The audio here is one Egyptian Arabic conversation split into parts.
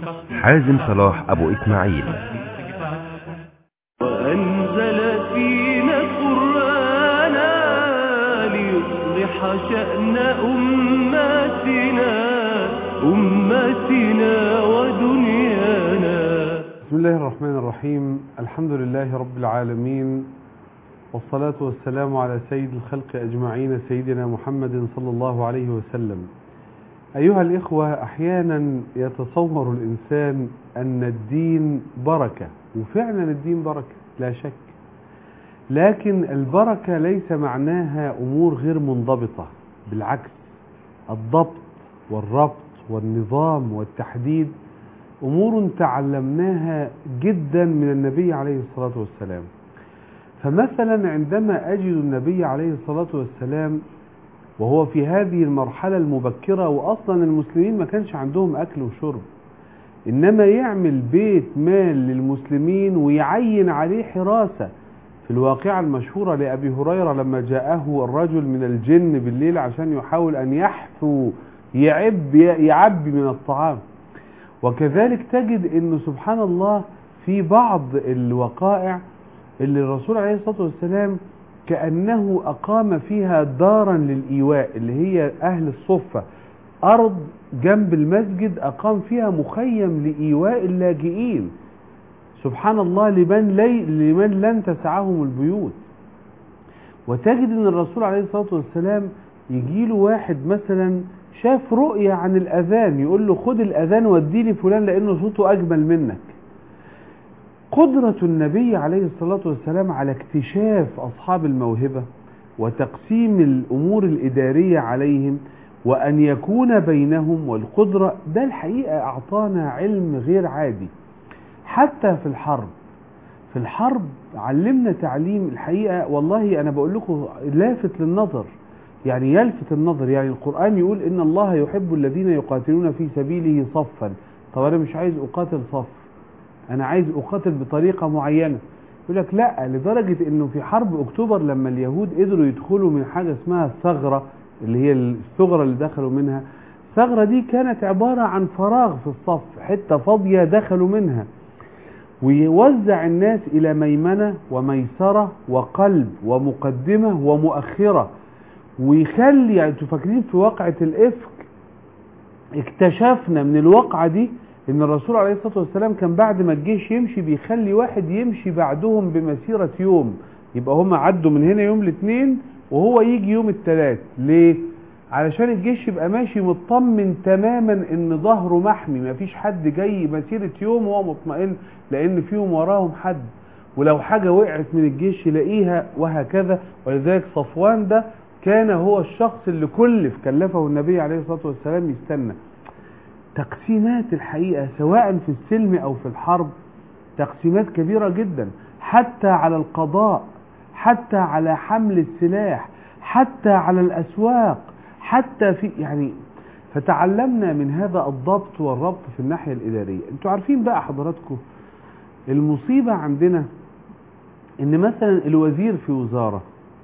حازم صلاح أبو إسماعيل وأنزل فينا قرآنا ليصلح شأن أمتنا أمتنا ودنيانا بسم الله الرحمن الرحيم الحمد لله رب العالمين والصلاة والسلام على سيد الخلق أجمعين سيدنا محمد صلى الله عليه وسلم أيها الإخوة أحيانا يتصور الإنسان أن الدين بركة وفعلا الدين بركة لا شك لكن البركة ليس معناها أمور غير منضبطة بالعكس الضبط والربط والنظام والتحديد أمور تعلمناها جدا من النبي عليه الصلاة والسلام فمثلا عندما أجد النبي عليه الصلاة والسلام وهو في هذه المرحلة المبكرة وأصلا المسلمين ما كانش عندهم أكل وشرب إنما يعمل بيت مال للمسلمين ويعين عليه حراسة في الواقعة المشهورة لأبي هريرة لما جاءه الرجل من الجن بالليل عشان يحاول أن يحثو يعب يعبي من الطعام وكذلك تجد أنه سبحان الله في بعض الوقائع اللي الرسول عليه الصلاة والسلام كأنه أقام فيها دارا للإيواء اللي هي أهل الصفة أرض جنب المسجد أقام فيها مخيم لإيواء اللاجئين سبحان الله لمن, لي لمن لن تسعهم البيوت وتجد أن الرسول عليه الصلاة والسلام يجيله واحد مثلا شاف رؤية عن الأذان يقول له خد الأذان وديه لفلان لأنه صوته أجمل منك قدرة النبي عليه الصلاة والسلام على اكتشاف أصحاب الموهبة وتقسيم الأمور الإدارية عليهم وأن يكون بينهم والقدرة ده الحقيقة أعطانا علم غير عادي حتى في الحرب في الحرب علمنا تعليم الحقيقة والله أنا بقول لكم لافت للنظر يعني يلفت النظر يعني القرآن يقول إن الله يحب الذين يقاتلون في سبيله صفا طب أنا مش عايز أقاتل صف انا عايز اقاتل بطريقة معينة يقول لك لا لدرجة انه في حرب اكتوبر لما اليهود قدروا يدخلوا من حاجة اسمها الثغرة اللي هي الثغرة اللي دخلوا منها الثغرة دي كانت عبارة عن فراغ في الصف حتة فاضية دخلوا منها ويوزع الناس الى ميمنة وميسرة وقلب ومقدمة ومؤخرة ويخلي يعني انتوا فاكرين في واقعة الافك اكتشفنا من الواقعة دي ان الرسول عليه الصلاة والسلام كان بعد ما الجيش يمشي بيخلي واحد يمشي بعدهم بمسيرة يوم يبقى هم عدوا من هنا يوم الاثنين وهو يجي يوم الثلاث ليه علشان الجيش يبقى ماشي مطمن تماما ان ظهره محمي مفيش حد جاي مسيرة يوم وهو مطمئن لان فيهم وراهم حد ولو حاجة وقعت من الجيش يلاقيها وهكذا ولذلك صفوان ده كان هو الشخص اللي كلف كلفه النبي عليه الصلاة والسلام يستنى تقسيمات الحقيقة سواء في السلم أو في الحرب تقسيمات كبيرة جدا حتى على القضاء حتى على حمل السلاح حتى على الأسواق حتى في يعني فتعلمنا من هذا الضبط والربط في الناحية الإدارية انتوا عارفين بقى حضراتكم المصيبة عندنا ان مثلا الوزير في وزارة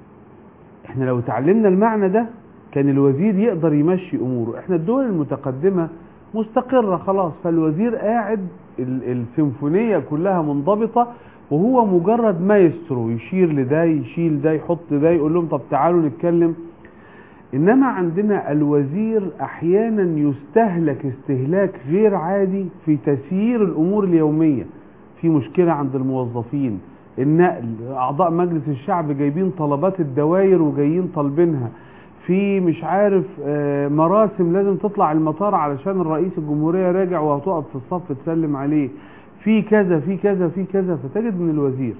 احنا لو تعلمنا المعنى ده كان الوزير يقدر يمشي اموره احنا الدول المتقدمة مستقرة خلاص فالوزير قاعد السيمفونية كلها منضبطة وهو مجرد مايسترو يشير لده يشيل ده يحط ده يقول لهم طب تعالوا نتكلم انما عندنا الوزير احيانا يستهلك استهلاك غير عادي في تسيير الامور اليومية في مشكلة عند الموظفين النقل اعضاء مجلس الشعب جايبين طلبات الدوائر وجايين طالبينها في مش عارف مراسم لازم تطلع المطار علشان الرئيس الجمهورية راجع وهتقف في الصف تسلم عليه في كذا في كذا في كذا فتجد من الوزير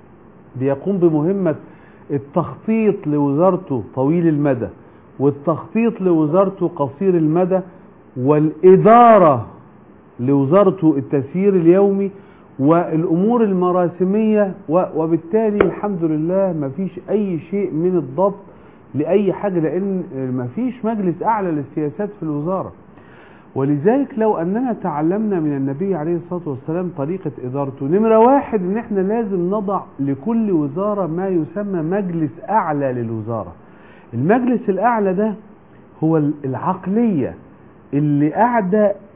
بيقوم بمهمة التخطيط لوزارته طويل المدى والتخطيط لوزارته قصير المدى والإدارة لوزارته التسيير اليومي والأمور المراسمية وبالتالي الحمد لله ما فيش أي شيء من الضبط لأي حاجة لأن ما فيش مجلس أعلى للسياسات في الوزارة ولذلك لو أننا تعلمنا من النبي عليه الصلاة والسلام طريقة إدارته نمرة واحد إن إحنا لازم نضع لكل وزارة ما يسمى مجلس أعلى للوزارة المجلس الأعلى ده هو العقلية اللي قاعدة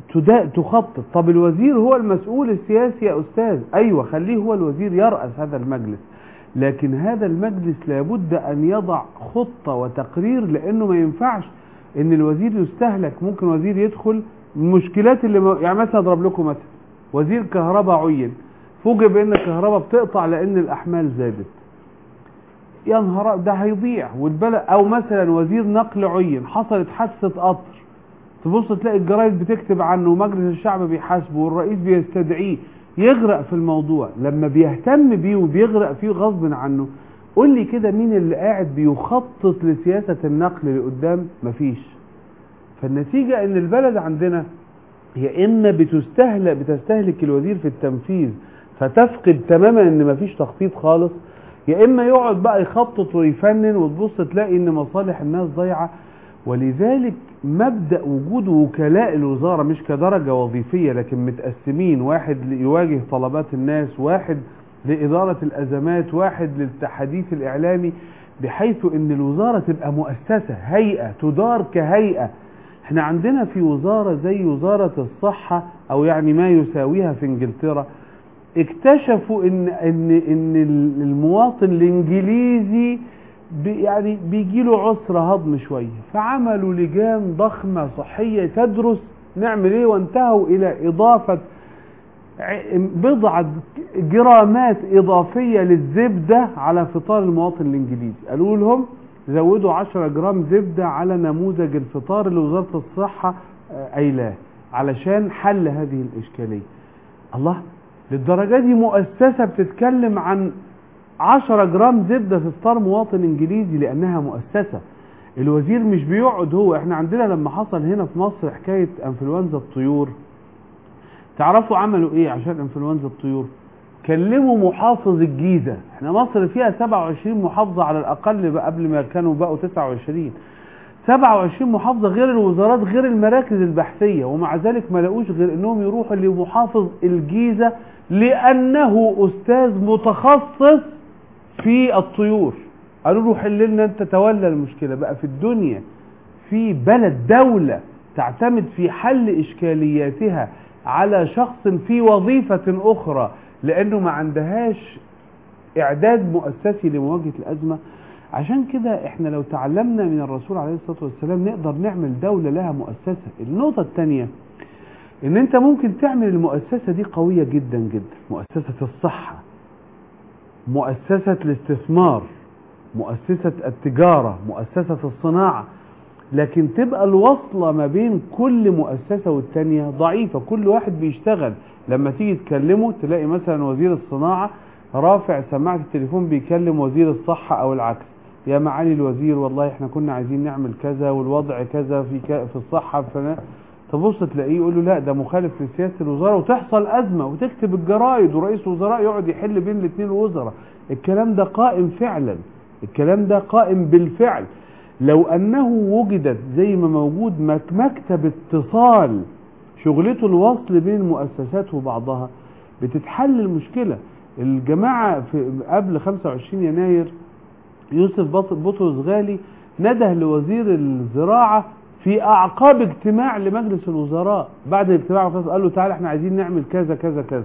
تدا- تخطط طب الوزير هو المسؤول السياسي يا أستاذ أيوة خليه هو الوزير يرأس هذا المجلس لكن هذا المجلس لابد أن يضع خطة وتقرير لأنه ما ينفعش ان الوزير يستهلك ممكن وزير يدخل المشكلات اللي م... يعني مثلا اضرب لكم مثلا وزير كهرباء عين فوجئ بان الكهرباء بتقطع لان الاحمال زادت يا نهار ده هيضيع والبلد او مثلا وزير نقل عين حصلت حادثه قطر تبص تلاقي الجرايد بتكتب عنه ومجلس الشعب بيحاسبه والرئيس بيستدعيه يغرق في الموضوع لما بيهتم بيه وبيغرق فيه غصب عنه قول لي كده مين اللي قاعد بيخطط لسياسة النقل لقدام مفيش فالنتيجة ان البلد عندنا يا اما بتستهلك بتستهلك الوزير في التنفيذ فتفقد تماما ان مفيش تخطيط خالص يا اما يقعد بقى يخطط ويفنن وتبص تلاقي ان مصالح الناس ضايعه ولذلك مبدا وجود وكلاء الوزاره مش كدرجه وظيفيه لكن متقسمين واحد يواجه طلبات الناس واحد لاداره الازمات واحد للتحديث الاعلامي بحيث ان الوزاره تبقى مؤسسه هيئه تدار كهيئه احنا عندنا في وزاره زي وزاره الصحه او يعني ما يساويها في انجلترا اكتشفوا ان ان ان المواطن الانجليزي بي يعني بيجي له عسر هضم شويه فعملوا لجان ضخمه صحيه تدرس نعمل ايه وانتهوا الى اضافه بضعة جرامات إضافية للزبدة على فطار المواطن الإنجليزي قالوا لهم زودوا 10 جرام زبدة على نموذج الفطار اللي وزارة الصحة قايلاه علشان حل هذه الإشكالية الله للدرجة دي مؤسسة بتتكلم عن 10 جرام زبدة في فطار مواطن إنجليزي لأنها مؤسسة الوزير مش بيقعد هو احنا عندنا لما حصل هنا في مصر حكاية انفلونزا الطيور تعرفوا عملوا ايه عشان انفلونزا الطيور كلموا محافظ الجيزة احنا مصر فيها 27 محافظة على الاقل بقى قبل ما كانوا بقوا 29 27 محافظة غير الوزارات غير المراكز البحثية ومع ذلك ما لقوش غير انهم يروحوا لمحافظ الجيزة لانه استاذ متخصص في الطيور قالوا له حل لنا انت تولى المشكلة بقى في الدنيا في بلد دولة تعتمد في حل اشكالياتها على شخص في وظيفة أخرى لأنه ما عندهاش إعداد مؤسسي لمواجهة الأزمة عشان كده احنا لو تعلمنا من الرسول عليه الصلاة والسلام نقدر نعمل دولة لها مؤسسة النقطة الثانية ان انت ممكن تعمل المؤسسة دي قوية جدا جدا مؤسسة الصحة مؤسسة الاستثمار مؤسسة التجارة مؤسسة الصناعة لكن تبقى الوصلة ما بين كل مؤسسة والتانية ضعيفة كل واحد بيشتغل لما تيجي تكلمه تلاقي مثلا وزير الصناعة رافع سماعة التليفون بيكلم وزير الصحة او العكس يا معالي الوزير والله احنا كنا عايزين نعمل كذا والوضع كذا في ك... في الصحة فنا تبص تلاقيه يقول له لا ده مخالف لسياسة الوزارة وتحصل أزمة وتكتب الجرايد ورئيس وزراء يقعد يحل بين الاثنين الوزراء الكلام ده قائم فعلا الكلام ده قائم بالفعل لو أنه وجدت زي ما موجود مكتب اتصال شغلته الوصل بين المؤسسات وبعضها بتتحل المشكلة الجماعة في قبل 25 يناير يوسف بطرس غالي نده لوزير الزراعة في أعقاب اجتماع لمجلس الوزراء بعد الاجتماع قال له تعالى احنا عايزين نعمل كذا كذا كذا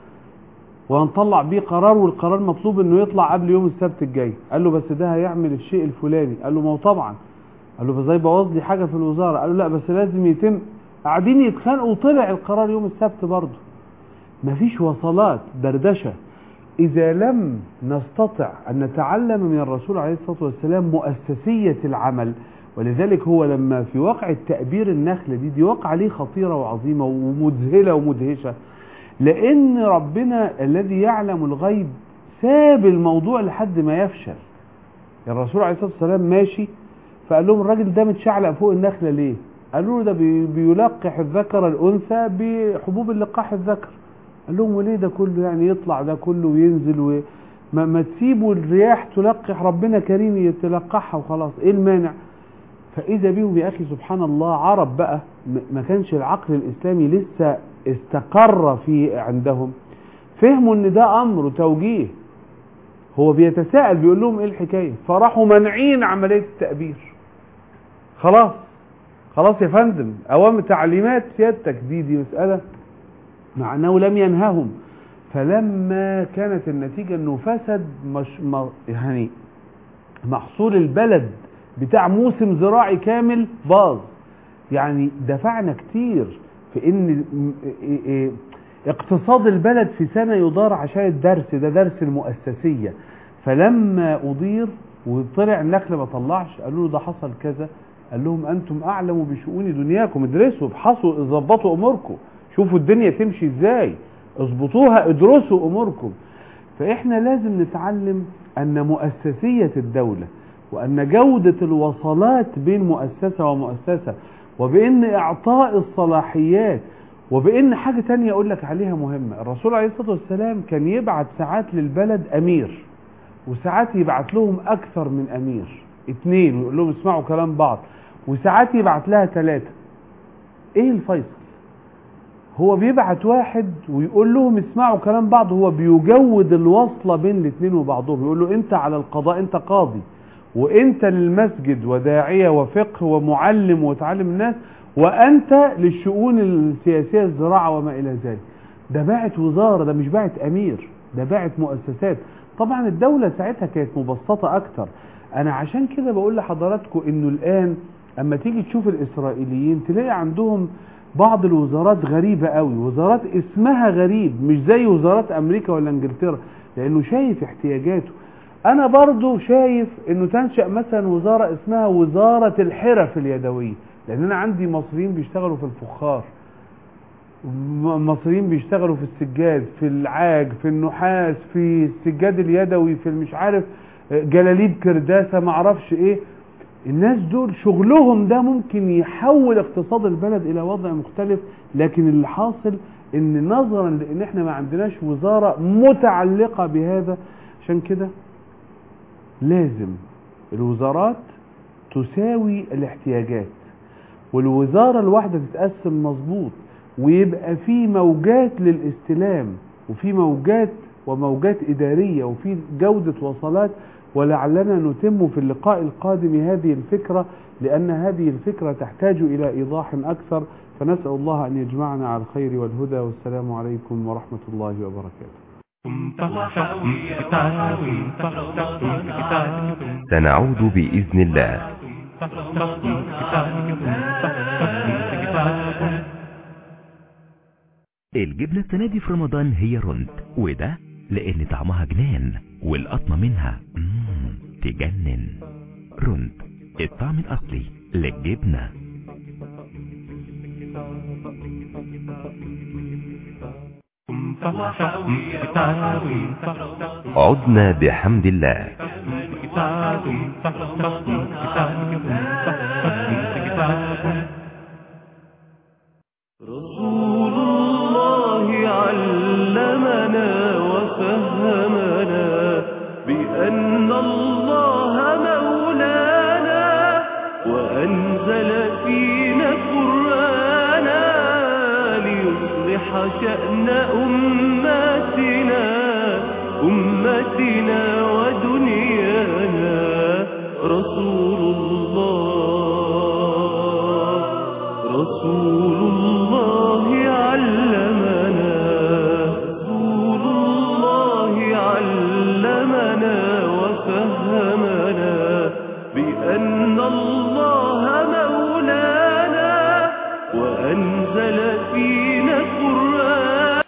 وهنطلع بيه قرار والقرار مطلوب انه يطلع قبل يوم السبت الجاي قال له بس ده هيعمل الشيء الفلاني قال له ما هو طبعا قال له فازاي بوظ لي حاجه في الوزاره قال له لا بس لازم يتم قاعدين يتخانقوا وطلع القرار يوم السبت برضه مفيش وصلات دردشه اذا لم نستطع ان نتعلم من الرسول عليه الصلاه والسلام مؤسسيه العمل ولذلك هو لما في واقع تأبير النخلة دي دي واقعة ليه خطيرة وعظيمة ومذهلة ومدهشة لأن ربنا الذي يعلم الغيب ساب الموضوع لحد ما يفشل الرسول عليه الصلاة والسلام ماشي فقال لهم الراجل ده متشعلق فوق النخلة ليه قالوا له ده بي بيلقح الذكر الأنثى بحبوب اللقاح الذكر قال لهم وليه ده كله يعني يطلع ده كله وينزل و... ما, ما تسيبوا الرياح تلقح ربنا كريم يتلقحها وخلاص ايه المانع فإذا بيهم يا أخي سبحان الله عرب بقى ما كانش العقل الإسلامي لسه استقر في عندهم فهموا ان ده امر وتوجيه هو بيتساءل بيقول لهم ايه الحكايه فراحوا منعين عمليه التأبير خلاص خلاص يا فندم اوامر تعليمات سيادتك دي دي مساله مع انه لم ينههم فلما كانت النتيجه انه فسد مش م- يعني محصول البلد بتاع موسم زراعي كامل باظ يعني دفعنا كتير في ان م- إيه- إيه اقتصاد البلد في سنة يدار عشان الدرس ده درس المؤسسية فلما أضير وطلع النخل ما طلعش قالوا له ده حصل كذا قال لهم أنتم أعلموا بشؤون دنياكم ادرسوا ابحثوا ظبطوا أموركم شوفوا الدنيا تمشي ازاي اظبطوها ادرسوا أموركم فإحنا لازم نتعلم أن مؤسسية الدولة وأن جودة الوصلات بين مؤسسة ومؤسسة وبأن إعطاء الصلاحيات وبأن حاجة تانية أقول لك عليها مهمة الرسول عليه الصلاة والسلام كان يبعت ساعات للبلد أمير وساعات يبعت لهم أكثر من أمير اتنين ويقول لهم اسمعوا كلام بعض وساعات يبعت لها ثلاثة ايه الفيصل هو بيبعت واحد ويقول لهم اسمعوا كلام بعض هو بيجود الوصلة بين الاثنين وبعضهم يقول له انت على القضاء انت قاضي وانت للمسجد وداعية وفقه ومعلم وتعلم الناس وانت للشؤون السياسية الزراعة وما الى ذلك ده باعت وزارة ده مش باعت امير ده باعت مؤسسات طبعا الدولة ساعتها كانت مبسطة اكتر انا عشان كده بقول لحضراتكم انه الان اما تيجي تشوف الاسرائيليين تلاقي عندهم بعض الوزارات غريبة قوي وزارات اسمها غريب مش زي وزارات امريكا ولا انجلترا لانه شايف احتياجاته انا برضو شايف انه تنشأ مثلا وزارة اسمها وزارة الحرف اليدوية لان انا عندي مصريين بيشتغلوا في الفخار م- مصريين بيشتغلوا في السجاد في العاج في النحاس في السجاد اليدوي في مش عارف جلاليب كرداسة معرفش ايه الناس دول شغلهم ده ممكن يحول اقتصاد البلد الى وضع مختلف لكن اللي حاصل ان نظرا لان احنا ما عندناش وزارة متعلقة بهذا عشان كده لازم الوزارات تساوي الاحتياجات والوزارة الواحدة تتقسم مظبوط ويبقى في موجات للاستلام وفي موجات وموجات إدارية وفي جودة وصلات ولعلنا نتم في اللقاء القادم هذه الفكرة لأن هذه الفكرة تحتاج إلى إيضاح أكثر فنسأل الله أن يجمعنا على الخير والهدى والسلام عليكم ورحمة الله وبركاته سنعود بإذن الله الجبنة السنة دي في رمضان هي رند وده لأن طعمها جنان والقطمة منها مم تجنن رند الطعم الأصلي للجبنة عدنا بحمد الله رسول الله علمنا وفهمنا بأن الله مولانا وأنزل فينا قرآنا ليصلح شأن أمتنا أمتنا ودنيانا رسول الله